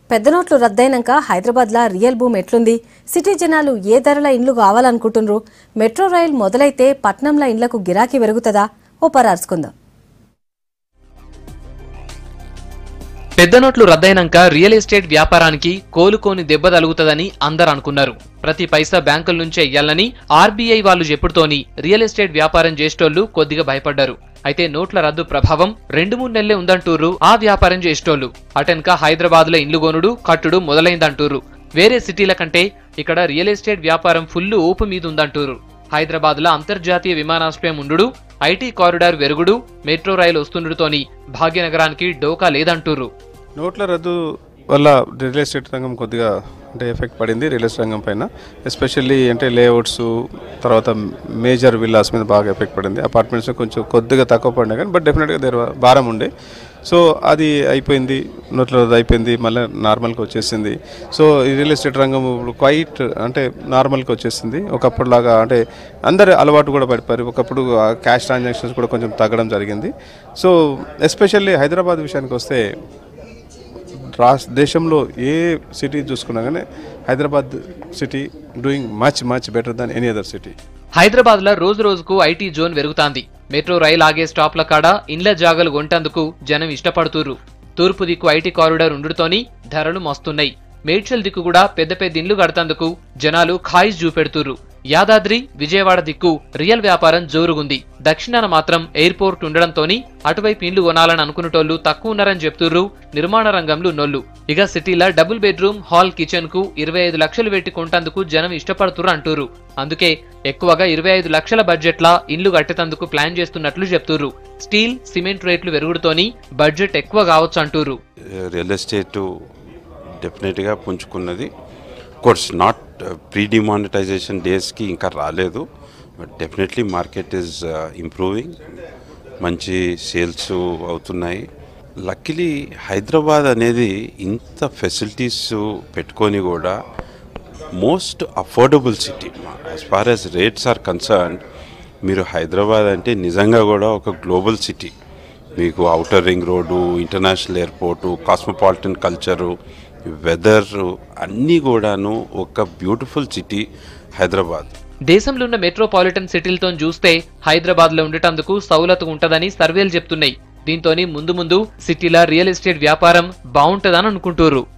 పెద్ద నోట్లు రద్దయినాక హైదరాబాద్లో రియల్ భూమి ఎట్లుంది సిటీ జనాలు ఏ ధరల ఇండ్లు కావాలనుకుంటున్నారు మెట్రో రైల్ మొదలైతే పట్నంలో ఇండ్లకు గిరాకీ పెరుగుతుందా ఓ పరార్చుకుందాం పెద్ద నోట్లు రద్దయినాక రియల్ ఎస్టేట్ వ్యాపారానికి కోలుకోని దెబ్బ తలుగుతుందని అందరు అనుకున్నారు ప్రతి పైసా బ్యాంకుల నుంచే ఇయ్యాలని ఆర్బీఐ వాళ్ళు చెప్పుడుతోని రియల్ ఎస్టేట్ వ్యాపారం చేసేటోళ్లు కొద్దిగా భయపడ్డారు అయితే నోట్ల రద్దు ప్రభావం రెండు మూడు నెలలే ఉందంటూర్రు ఆ వ్యాపారం చేసేటోళ్లు అటెన్క హైదరాబాద్ లో ఇండ్లు కొనుడు కట్టుడు మొదలైందంటూర్రు వేరే సిటీల కంటే ఇక్కడ రియల్ ఎస్టేట్ వ్యాపారం ఫుల్ ఊపు మీద ఉందంటూరు హైదరాబాద్ లో అంతర్జాతీయ విమానాశ్రయం ఉండుడు ఐటీ కారిడార్ వెరుగుడు మెట్రో రైలు వస్తుండటంతోని భాగ్యనగరానికి డోకా లేదంటూరు నోట్ల రద్దు వల్ల రియల్ ఎస్టేట్ రంగం కొద్దిగా అంటే ఎఫెక్ట్ పడింది రియల్ ఎస్టేట్ రంగం పైన ఎస్పెషల్లీ అంటే లేఅవుట్స్ తర్వాత మేజర్ విల్లాస్ మీద బాగా ఎఫెక్ట్ పడింది అపార్ట్మెంట్స్ కొంచెం కొద్దిగా తక్కువ పడినాయి కానీ బట్ డెఫినెట్గా దేర్ భారం ఉండే సో అది అయిపోయింది నోట్ల రద్దు అయిపోయింది మళ్ళీ నార్మల్కి వచ్చేసింది సో ఈ రియల్ ఎస్టేట్ రంగం ఇప్పుడు క్వైట్ అంటే నార్మల్కి వచ్చేసింది ఒకప్పుడు లాగా అంటే అందరి అలవాటు కూడా పడిపోయారు ఒకప్పుడు క్యాష్ ట్రాన్సాక్షన్స్ కూడా కొంచెం తగ్గడం జరిగింది సో ఎస్పెషల్లీ హైదరాబాద్ విషయానికి వస్తే రాష్ట్ర దేశంలో ఏ సిటీ చూసుకున్నా కానీ Hyderabad city doing much much better than any other city Hyderabad లో రోజు రోజుకు ఐటీ జోన్ పెరుగుతాంది మెట్రో రైల్ ఆగే స్టాప్ల కాడ ఇండ్ల జాగలు కొంటందుకు జనం ఇష్టపడుతుర్రు తూర్పు దిక్కు ఐటీ కారిడార్ ఉండుతోని ధరలు మస్తున్నాయి మేడ్చల్ దిక్కు కూడా పెద్ద పెద్ద ఇండ్లు కడతందుకు జనాలు ఖాయిస్ చూపెడుతుర్రు యాదాద్రి విజయవాడ దిక్కు రియల్ వ్యాపారం జోరుగుంది దక్షిణాన మాత్రం ఎయిర్పోర్ట్ ఉండడంతోని అటువైపు ఇండ్లు కొనాలని అనుకునేటోళ్లు తక్కువ ఉన్నారని చెప్తుర్రు నిర్మాణ రంగంలో నొల్లు ఇక సిటీలో డబుల్ బెడ్రూమ్ హాల్ కిచెన్ కు ఇరవై ఐదు లక్షలు పెట్టి కొంటందుకు జనం ఇష్టపడుతుర్రు అంటుర్రు అందుకే ఎక్కువగా ఇరవై ఐదు లక్షల బడ్జెట్ల ఇండ్లు కట్టేతందుకు ప్లాన్ చేస్తున్నట్లు చెప్తుర్రు స్టీల్ సిమెంట్ రేట్లు పెరుగుడుతోని బడ్జెట్ ఎక్కువ కావచ్చు అంటుర్రు రియల్ ఎస్టేట్ డెఫినెట్గా పుంజుకున్నది కోర్స్ నాట్ ప్రీ డిమానిటైజేషన్ డేస్కి ఇంకా రాలేదు but definitely market is improving మంచి సేల్స్ అవుతున్నాయి లక్కీలీ హైదరాబాద్ అనేది ఇంత ఫెసిలిటీస్ పెట్టుకొని కూడా most affordable city as far as rates are concern మీరు హైదరాబాద్ అంటే నిజంగా కూడా ఒక గ్లోబల్ సిటీ మీకు outer ring road international airport cosmopolitan culture weather అన్నీ కూడాను ఒక బ్యూటిఫుల్ సిటీ హైదరాబాద్ దేశంలో ఉన్న మెట్రోపాలిటన్ సిటీలతో చూస్తే హైదరాబాద్ లో ఉండటందుకు సౌలత్ ఉంటదని సర్వేలు చెప్తున్నాయి దీంతోని ముందు ముందు సిటీల రియల్ ఎస్టేట్ వ్యాపారం బాగుంటదని అనుకుంటున్నారు